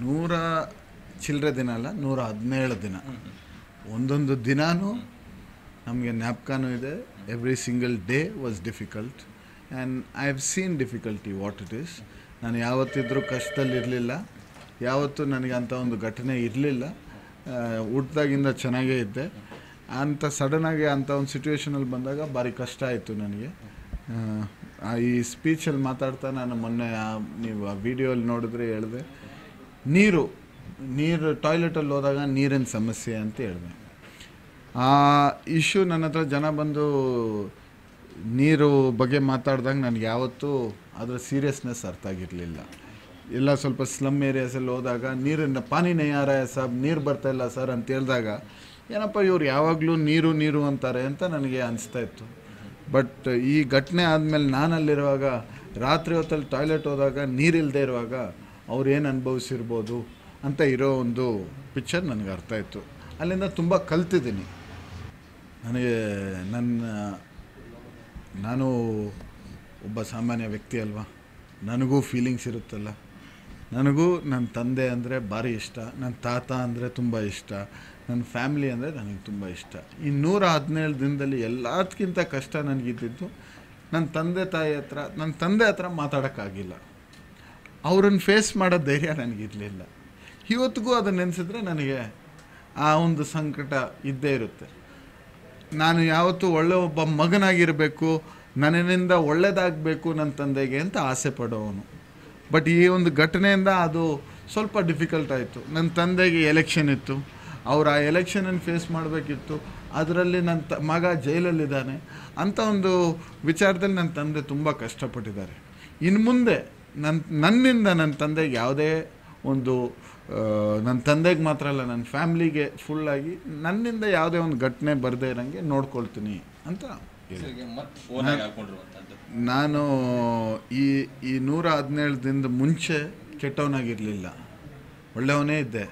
ನೂರ ಚಿಲ್ಲರೆ ದಿನ ಅಲ್ಲ ನೂರ ಹದಿನೇಳು ದಿನ ಒಂದೊಂದು ದಿನಾನೂ ನಮಗೆ ಜ್ಞಾಪಕನೂ ಇದೆ every single day was difficult and I have seen difficulty what it is ನಾನು ಯಾವತ್ತಿದ್ರೂ ಕಷ್ಟದಲ್ಲಿರಲಿಲ್ಲ ಯಾವತ್ತೂ ನನಗೆ ಅಂಥ ಒಂದು ಘಟನೆ ಇರಲಿಲ್ಲ ಹುಟ್ದಾಗಿಂದ ಚೆನ್ನಾಗೇ ಇದ್ದೆ ಅಂಥ ಸಡನ್ನಾಗಿ ಅಂಥ ಒಂದು ಸಿಚುವೇಶನಲ್ಲಿ ಬಂದಾಗ ಭಾರಿ ಕಷ್ಟ ಆಯಿತು ನನಗೆ ಆ, ಆ ಈ ಸ್ಪೀಚಲ್ಲಿ ಮಾತಾಡ್ತಾ ನಾನು ಮೊನ್ನೆ ಆ- ನೀವು ಆ ವಿಡಿಯೋಲ್ಲಿ ನೋಡಿದ್ರೆ ಹೇಳಿದೆ ನೀರು ನೀರು ಟಾಯ್ಲೆಟಲ್ಲಿ ಹೋದಾಗ ನೀರಿನ ಸಮಸ್ಯೆ ಅಂತ ಹೇಳಿದೆ ಆ ಇಶ್ಯೂ ನನ್ನ ಹತ್ರ ಜನ ಬಂದು ನೀರು ಬಗ್ಗೆ ಮಾತಾಡ್ದಾಗ ನನಗೆ ಯಾವತ್ತೂ ಅದರ ಸೀರಿಯಸ್ನೆಸ್ ಅರ್ಥ ಆಗಿರಲಿಲ್ಲ ಎಲ್ಲ ಸ್ವಲ್ಪ ಸ್ಲಮ್ ಏರಿಯಾಸಲ್ಲಿ ಹೋದಾಗ ನೀರಿನ ಪಾನಿ ನಯಾರ ಸಾಬ್ ನೀರು ಬರ್ತಾ ಇಲ್ಲ ಸರ್ ಅಂತ ಹೇಳಿದಾಗ ಏನಪ್ಪ ಇವ್ರು ಯಾವಾಗಲೂ ನೀರು ನೀರು ಅಂತಾರೆ ಅಂತ ನನಗೆ ಅನಿಸ್ತಾ ಇತ್ತು ಬಟ್ ಈ ಘಟನೆ ಆದಮೇಲೆ ನಾನಲ್ಲಿರುವಾಗ ರಾತ್ರಿ ಹೊತ್ತಲ್ಲಿ ಟಾಯ್ಲೆಟ್ ಹೋದಾಗ ನೀರಿಲ್ಲದೆ ಇರುವಾಗ ಅವ್ರು ಏನು ಅನುಭವಿಸಿರ್ಬೋದು ಅಂತ ಇರೋ ಒಂದು ಪಿಕ್ಚರ್ ನನಗೆ ಅರ್ಥ ಆಯಿತು ಅಲ್ಲಿಂದ ತುಂಬ ಕಲ್ತಿದ್ದೀನಿ ನನಗೆ ನನ್ನ ನಾನು ಒಬ್ಬ ಸಾಮಾನ್ಯ ವ್ಯಕ್ತಿ ಅಲ್ವಾ ನನಗೂ ಫೀಲಿಂಗ್ಸ್ ಇರುತ್ತಲ್ಲ ನನಗೂ ನನ್ನ ತಂದೆ ಅಂದರೆ ಭಾರಿ ಇಷ್ಟ ನನ್ನ ತಾತ ಅಂದರೆ ತುಂಬ ಇಷ್ಟ ನನ್ನ ಫ್ಯಾಮ್ಲಿ ಅಂದರೆ ನನಗೆ ತುಂಬ ಇಷ್ಟ ಈ ನೂರ ಹದಿನೇಳು ದಿನದಲ್ಲಿ ಎಲ್ಲದಕ್ಕಿಂತ ಕಷ್ಟ ನನಗಿದ್ದಿದ್ದು ನನ್ನ ತಂದೆ ತಾಯಿ ಹತ್ರ ನನ್ನ ತಂದೆ ಹತ್ರ ಮಾತಾಡೋಕ್ಕಾಗಿಲ್ಲ ಅವ್ರನ್ನ ಫೇಸ್ ಮಾಡೋ ಧೈರ್ಯ ನನಗಿರಲಿಲ್ಲ ಇವತ್ತಿಗೂ ಅದನ್ನು ನೆನೆಸಿದ್ರೆ ನನಗೆ ಆ ಒಂದು ಸಂಕಟ ಇದ್ದೇ ಇರುತ್ತೆ ನಾನು ಯಾವತ್ತೂ ಒಳ್ಳೆ ಒಬ್ಬ ಮಗನಾಗಿರಬೇಕು ನನ್ನಿಂದ ಒಳ್ಳೇದಾಗಬೇಕು ನನ್ನ ತಂದೆಗೆ ಅಂತ ಆಸೆ ಪಡೋವನು ಬಟ್ ಈ ಒಂದು ಘಟನೆಯಿಂದ ಅದು ಸ್ವಲ್ಪ ಡಿಫಿಕಲ್ಟ್ ಆಯಿತು ನನ್ನ ತಂದೆಗೆ ಎಲೆಕ್ಷನ್ ಇತ್ತು ಅವ್ರು ಆ ಎಲೆಕ್ಷನನ್ನು ಫೇಸ್ ಮಾಡಬೇಕಿತ್ತು ಅದರಲ್ಲಿ ನನ್ನ ತ ಮಗ ಜೈಲಲ್ಲಿದ್ದಾನೆ ಅಂಥ ಒಂದು ವಿಚಾರದಲ್ಲಿ ನನ್ನ ತಂದೆ ತುಂಬ ಕಷ್ಟಪಟ್ಟಿದ್ದಾರೆ ಇನ್ನು ಮುಂದೆ ನನ್ನ ನನ್ನಿಂದ ನನ್ನ ತಂದೆಗೆ ಯಾವುದೇ ಒಂದು ಆ, ನನ್ನ ತಂದೆಗೆ ಮಾತ್ರ ಅಲ್ಲ ನನ್ನ ಫ್ಯಾಮ್ಲಿಗೆ ಫುಲ್ಲಾಗಿ ನನ್ನಿಂದ ಯಾವುದೇ ಒಂದು ಘಟನೆ ಬರದೇ ಇರೋಂಗೆ ನೋಡ್ಕೊಳ್ತೀನಿ ಅಂತ ಹೇಳಿ ಈಗ ಮತ್ತೆ ಫೋನಾಗಿ ಹಾಕೊಂಡಿರುವಂಥದ್ದು ನಾನು ಈ ಈ ನೂರ ಹದಿನೇಳು ದಿನದ ಮುಂಚೆ ಕೆಟ್ಟವನಾಗಿರಲಿಲ್ಲ ಒಳ್ಳೆಯವನೇ ಇದ್ದೆ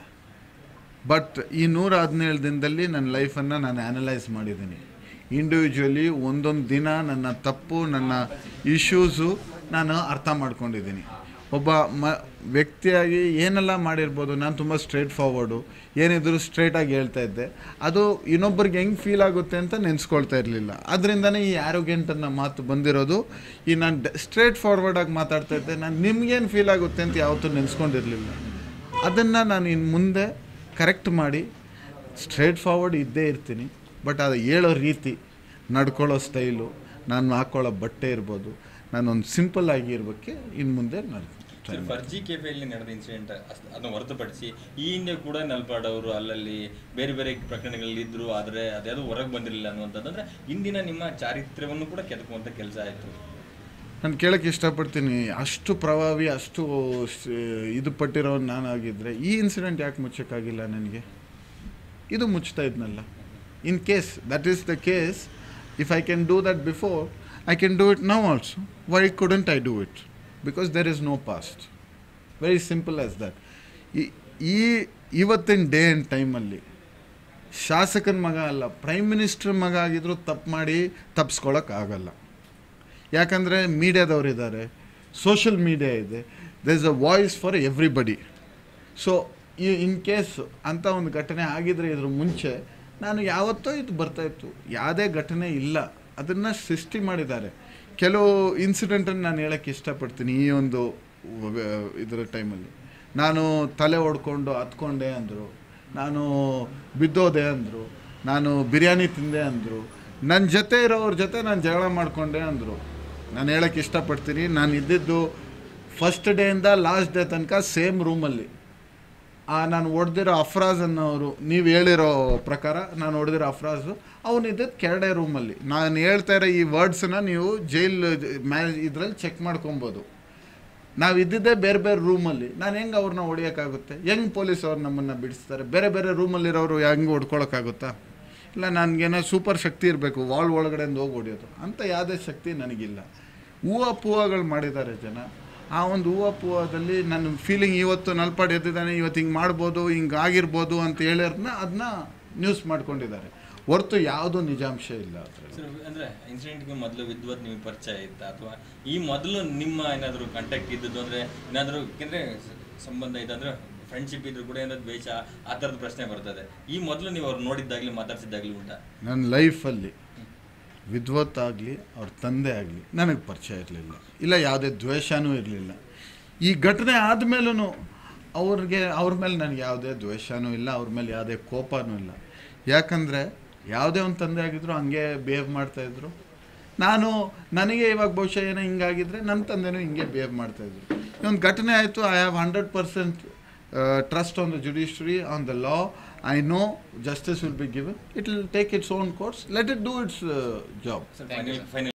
ಬಟ್ ಈ ನೂರ ಹದಿನೇಳು ದಿನದಲ್ಲಿ ನನ್ನ ಲೈಫನ್ನು ನಾನು ಆ್ಯನಲೈಸ್ ಮಾಡಿದ್ದೀನಿ ಇಂಡಿವಿಜುವಲಿ ಒಂದೊಂದು ದಿನ ನನ್ನ ತಪ್ಪು ನನ್ನ ಇಶ್ಯೂಸು ನಾನು ಅರ್ಥ ಮಾಡ್ಕೊಂಡಿದ್ದೀನಿ ಒಬ್ಬ ಮ ವ್ಯಕ್ತಿಯಾಗಿ ಏನೆಲ್ಲ ಮಾಡಿರ್ಬೋದು ನಾನು ತುಂಬ ಸ್ಟ್ರೇಟ್ ಫಾರ್ವರ್ಡು ಏನಿದ್ರು ಸ್ಟ್ರೇಟಾಗಿ ಹೇಳ್ತಾ ಇದ್ದೆ ಅದು ಇನ್ನೊಬ್ಬರಿಗೆ ಹೆಂಗೆ ಫೀಲ್ ಆಗುತ್ತೆ ಅಂತ ನೆನೆಸ್ಕೊಳ್ತಾ ಇರಲಿಲ್ಲ ಅದರಿಂದನೇ ಈ ಆರೋಗ್ಯಂಟ್ ಅನ್ನೋ ಮಾತು ಬಂದಿರೋದು ಈ ನಾನು ಸ್ಟ್ರೇಟ್ ಫಾರ್ವರ್ಡಾಗಿ ಮಾತಾಡ್ತಾ ಇದ್ದೆ ನಾನು ನಿಮ್ಗೇನು ಫೀಲ್ ಆಗುತ್ತೆ ಅಂತ ಯಾವತ್ತೂ ನೆನೆಸ್ಕೊಂಡಿರಲಿಲ್ಲ ಅದನ್ನು ನಾನು ಇನ್ನು ಮುಂದೆ ಕರೆಕ್ಟ್ ಮಾಡಿ ಸ್ಟ್ರೇಟ್ ಫಾರ್ವರ್ಡ್ ಇದ್ದೇ ಇರ್ತೀನಿ ಬಟ್ ಅದು ಹೇಳೋ ರೀತಿ ನಡ್ಕೊಳ್ಳೋ ಸ್ಟೈಲು ನಾನು ಹಾಕ್ಕೊಳ್ಳೋ ಬಟ್ಟೆ ಇರ್ಬೋದು ನಾನೊಂದು ಸಿಂಪಲ್ ಆಗಿ ಇರ್ಬೇಕೆ ಇನ್ನು ಮುಂದೆ ನಾನು try ಸರ್ ಫರ್ಜಿ ಕೆಫೆಯಲ್ಲಿ ನಡೆದ ಇನ್ಸಿಡೆಂಟ್ ಅದನ್ನು ಹೊರತುಪಡಿಸಿ ಈ ಹಿಂದೆ ಕೂಡ ನಲ್ಪಾಡ್ ಅವರು ಅಲ್ಲಲ್ಲಿ ಬೇರೆ ಬೇರೆ ಪ್ರಕರಣಗಳಲ್ಲಿ ಇದ್ರು ಆದರೆ ಅದ್ಯಾವುದು ಹೊರಗೆ ಬಂದಿರಲಿಲ್ಲ ಅನ್ನುವಂಥದ್ದು ಅಂದ್ರೆ ಇಂದಿನ ನಿಮ್ಮ ಚಾರಿತ್ರ್ಯವನ್ನು ಕೂಡ ಕೆದಕುವಂಥ ಕೆಲಸ ಆಯಿತು ನಾನು ಕೇಳೋಕ್ಕೆ ಇಷ್ಟಪಡ್ತೀನಿ ಅಷ್ಟು ಪ್ರಭಾವಿ ಅಷ್ಟು ಸ್- ಇದು ಪಟ್ಟಿರೋ ನಾನಾಗಿದ್ದರೆ ಈ ಇನ್ಸಿಡೆಂಟ್ ಯಾಕೆ ಮುಚ್ಚೋಕ್ಕಾಗಿಲ್ಲ ನನಗೆ ಇದು ಮುಚ್ತಾ ಇದ್ನಲ್ಲ in case that is the case if I can do that before I can do it now also why couldn't I do it because there is no past very simple as that ಈ ಈ ಇವತ್ತಿನ day and ಟೈಮಲ್ಲಿ ಶಾಸಕನ ಮಗ ಅಲ್ಲ prime minister ಮಗ ಆಗಿದ್ರು ತಪ್ಪು ಮಾಡಿ ತಪ್ಪಿಸ್ಕೊಳಕ್ಕಾಗಲ್ಲ ಯಾಕಂದರೆ ಮೀಡಿಯಾದವ್ರು ಇದ್ದಾರೆ ಸೋಷಿಯಲ್ ಮೀಡಿಯಾ ಇದೆ the is a voice for everybody so ಈ ಇನ್ ಕೇಸ್ ಅಂಥ ಒಂದು ಘಟನೆ ಆಗಿದ್ರೆ ಇದ್ರ ಮುಂಚೆ ನಾನು ಯಾವತ್ತೋ ಇದು ಬರ್ತಾಯಿತ್ತು ಯಾವುದೇ ಘಟನೆ ಇಲ್ಲ ಅದನ್ನು ಸೃಷ್ಟಿ ಮಾಡಿದ್ದಾರೆ ಕೆಲವು ಇನ್ಸಿಡೆಂಟನ್ನು ನಾನು ಹೇಳೋಕ್ಕೆ ಇಷ್ಟಪಡ್ತೀನಿ ಈ ಒಂದು ವ- ಇದರ ಟೈಮಲ್ಲಿ ನಾನು ತಲೆ ಹೊಡ್ಕೊಂಡು ಹತ್ಕೊಂಡೆ ಅಂದರು ನಾನು ಬಿದ್ದೋದೆ ಅಂದರು ನಾನು ಬಿರಿಯಾನಿ ತಿಂದೆ ಅಂದರು ನನ್ನ ಜೊತೆ ಇರೋವ್ರ ಜೊತೆ ನಾನು ಜಗಳ ಮಾಡಿಕೊಂಡೆ ಅಂದರು ನಾನು ಹೇಳೋಕ್ಕೆ ಇಷ್ಟಪಡ್ತೀನಿ ನಾನು ಇದ್ದಿದ್ದು ಫಸ್ಟ್ ಡೇಯಿಂದ ಲಾಸ್ಟ್ ಡೇ ತನಕ ಸೇಮ್ ರೂಮಲ್ಲಿ ಆ ನಾನು ಹೊಡೆದಿರೋ ಅಫ್ರಾಜ್ ಅನ್ನೋರು ನೀವು ಹೇಳಿರೋ ಪ್ರಕಾರ ನಾನು ಹೊಡೆದಿರೋ ಅಫ್ರಾಜು ಅವನಿದ್ದದ್ದು ಕೆರಡೆ ರೂಮಲ್ಲಿ ನಾನು ಹೇಳ್ತಾ ಇರೋ ಈ ವರ್ಡ್ಸನ್ನ ನೀವು ಜೈಲ್ ಮ್ಯಾ ಇದರಲ್ಲಿ ಚೆಕ್ ಮಾಡ್ಕೊಬೋದು ನಾವು ಇದ್ದಿದ್ದೇ ಬೇರೆ ಬೇರೆ ರೂಮಲ್ಲಿ ನಾನು ಹೆಂಗೆ ಅವ್ರನ್ನ ಹೊಡಿಯೋಕ್ಕಾಗುತ್ತೆ ಹೆಂಗೆ ಪೊಲೀಸ್ ಅವ್ರು ನಮ್ಮನ್ನು ಬಿಡಿಸ್ತಾರೆ ಬೇರೆ ಬೇರೆ ರೂಮಲ್ಲಿರೋರು ಹೆಂಗೆ ಹೊಡ್ಕೊಳಕ್ಕಾಗುತ್ತಾ ಇಲ್ಲ ನನಗೇನೋ ಸೂಪರ್ ಶಕ್ತಿ ಇರಬೇಕು ವಾಲ್ ಒಳಗಡೆಯಿಂದ ಹೋಗಿ ಹೊಡಿಯೋದು ಅಂತ ಯಾವುದೇ ಶಕ್ತಿ ನನಗಿಲ್ಲ ಹೂವು ಪೂವಗಳು ಮಾಡಿದ್ದಾರೆ ಜನ ಆ ಒಂದು ಹೂವು ಪೂವದಲ್ಲಿ ನನ್ನ ಫೀಲಿಂಗ್ ಇವತ್ತು ನಲ್ಪಾಡು ಎದ್ದಿದ್ದಾನೆ ಇವತ್ತು ಹಿಂಗೆ ಮಾಡ್ಬೋದು ಹಿಂಗೆ ಆಗಿರ್ಬೋದು ಅಂತ ಹೇಳಿರೋದನ್ನ ಅದನ್ನ ನ್ಯೂಸ್ ಮಾಡ್ಕೊಂಡಿದ್ದಾರೆ ಹೊರತು ಯಾವುದೂ ನಿಜಾಂಶ ಇಲ್ಲ ಅದರಲ್ಲಿ ಸರ್ ಅಂದ್ರೆ ಇನ್ಸಿಡೆಂಟ್ಗೆ ಮೊದಲು ವಿದ್ವತ್ ನಿಮಗೆ ಪರಿಚಯ ಇತ್ತಾ ಅಥವಾ ಈ ಮೊದಲು ನಿಮ್ಮ ಏನಾದರೂ ಕಾಂಟ್ಯಾಕ್ಟ್ ಇದ್ದದ್ದು ಅಂದ್ರೆ ಏನಾದರೂ ಯಾಕೆಂದ್ರೆ ಸಂಬಂಧ ಇದಂದ್ರೆ ಫ್ರೆಂಡ್ಶಿಪ್ ಇದ್ರು ಕೂಡ ಏನೋ ದ್ವೇಷ ಆ ಥರದ ಪ್ರಶ್ನೆ ಬರ್ತದೆ ಈ ಮೊದಲು ನೀವು ಅವ್ರು ನೋಡಿದ್ದಾಗ್ಲಿ ಮಾತಾಡ್ಸಿದ್ದಾಗ್ಲಿ ಉಂಟಾ ನನ್ನ ಲೈಫಲ್ಲಿ ವಿದ್ವತ್ ಆಗಲಿ ಅವ್ರ ತಂದೆ ಆಗಲಿ ನನಗೆ ಪರಿಚಯ ಇರಲಿಲ್ಲ ಇಲ್ಲ ಯಾವುದೇ ದ್ವೇಷನೂ ಇರಲಿಲ್ಲ ಈ ಘಟನೆ ಆದಮೇಲೂ ಅವ್ರಿಗೆ ಅವ್ರ ಮೇಲೆ ನನಗೆ ಯಾವುದೇ ದ್ವೇಷನೂ ಇಲ್ಲ ಅವ್ರ ಮೇಲೆ ಯಾವುದೇ ಕೋಪನೂ ಇಲ್ಲ ಯಾಕಂದರೆ ಯಾವುದೇ ಒಂದು ತಂದೆ ಆಗಿದ್ರು ಹಂಗೆ ಬಿಹೇವ್ ಮಾಡ್ತಾಯಿದ್ರು ನಾನು ನನಗೆ ಇವಾಗ ಬಹುಶಃ ಏನೋ ಹಿಂಗಾಗಿದ್ರೆ ನನ್ನ ತಂದೆನೂ ಹಿಂಗೆ ಬಿಹೇವ್ ಮಾಡ್ತಾಯಿದ್ರು ಒಂದು ಘಟನೆ ಆಯಿತು I have hundred percent trust on the judiciary on the law I know justice will be given it will take its own course let it do its job final final